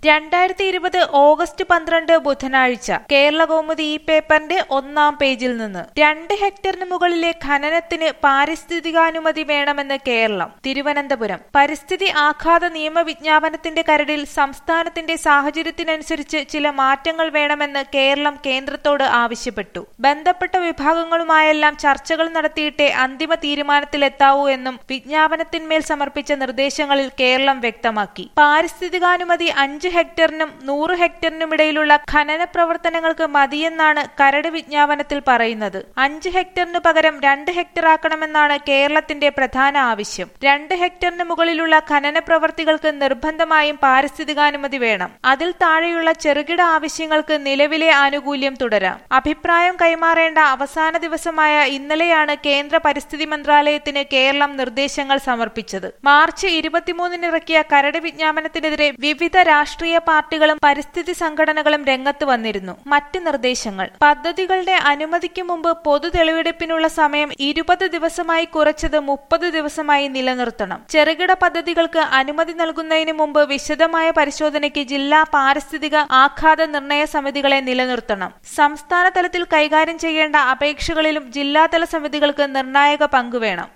രണ്ടായിരത്തി ഇരുപത് ഓഗസ്റ്റ് പന്ത്രണ്ട് ബുധനാഴ്ച കേരള കൗമുദി ഈ പേപ്പറിന്റെ ഒന്നാം പേജിൽ നിന്ന് രണ്ട് ഹെക്ടറിന് മുകളിലെ ഖനനത്തിന് പാരിസ്ഥിതികാനുമതി വേണമെന്ന് കേരളം തിരുവനന്തപുരം പരിസ്ഥിതി ആഘാത നിയമവിജ്ഞാപനത്തിന്റെ കരടിൽ സംസ്ഥാനത്തിന്റെ സാഹചര്യത്തിനനുസരിച്ച് ചില മാറ്റങ്ങൾ വേണമെന്ന് കേരളം കേന്ദ്രത്തോട് ആവശ്യപ്പെട്ടു ബന്ധപ്പെട്ട വിഭാഗങ്ങളുമായെല്ലാം ചർച്ചകൾ നടത്തിയിട്ടേ അന്തിമ തീരുമാനത്തിലെത്താവൂ എന്നും വിജ്ഞാപനത്തിന്മേൽ സമർപ്പിച്ച നിർദ്ദേശങ്ങളിൽ കേരളം വ്യക്തമാക്കി പാരിസ്ഥിതികാനുമതി അഞ്ച് ഹെക്ടറിനും നൂറ് ഹെക്ടറിനുമിടയിലുള്ള ഖനന പ്രവർത്തനങ്ങൾക്ക് മതിയെന്നാണ് കരട് വിജ്ഞാപനത്തിൽ പറയുന്നത് അഞ്ച് ഹെക്ടറിന് പകരം രണ്ട് ഹെക്ടർ ആക്കണമെന്നാണ് കേരളത്തിന്റെ പ്രധാന ആവശ്യം രണ്ട് ഹെക്ടറിന് മുകളിലുള്ള ഖനന പ്രവർത്തികൾക്ക് നിർബന്ധമായും പാരിസ്ഥിതികാനുമതി വേണം അതിൽ താഴെയുള്ള ചെറുകിട ആവശ്യങ്ങൾക്ക് നിലവിലെ ആനുകൂല്യം തുടരാം അഭിപ്രായം കൈമാറേണ്ട അവസാന ദിവസമായ ഇന്നലെയാണ് കേന്ദ്ര പരിസ്ഥിതി മന്ത്രാലയത്തിന് കേരളം നിർദ്ദേശങ്ങൾ സമർപ്പിച്ചത് മാർച്ച് ഇരുപത്തിമൂന്നിന് ഇറക്കിയ കരട് വിജ്ഞാപനത്തിനെതിരെ വിവിധ രാഷ്ട്രീയ പാർട്ടികളും പരിസ്ഥിതി സംഘടനകളും രംഗത്ത് വന്നിരുന്നു മറ്റ് നിർദ്ദേശങ്ങൾ പദ്ധതികളുടെ അനുമതിക്ക് മുമ്പ് പൊതു തെളിവെടുപ്പിനുള്ള സമയം ഇരുപത് ദിവസമായി കുറച്ചത് മുപ്പത് ദിവസമായി നിലനിർത്തണം ചെറുകിട പദ്ധതികൾക്ക് അനുമതി നൽകുന്നതിന് മുമ്പ് വിശദമായ പരിശോധനയ്ക്ക് ജില്ലാ പാരിസ്ഥിതിക ആഘാത നിർണയ സമിതികളെ നിലനിർത്തണം സംസ്ഥാന തലത്തിൽ കൈകാര്യം ചെയ്യേണ്ട അപേക്ഷകളിലും ജില്ലാതല സമിതികൾക്ക് നിർണായക പങ്കുവേണം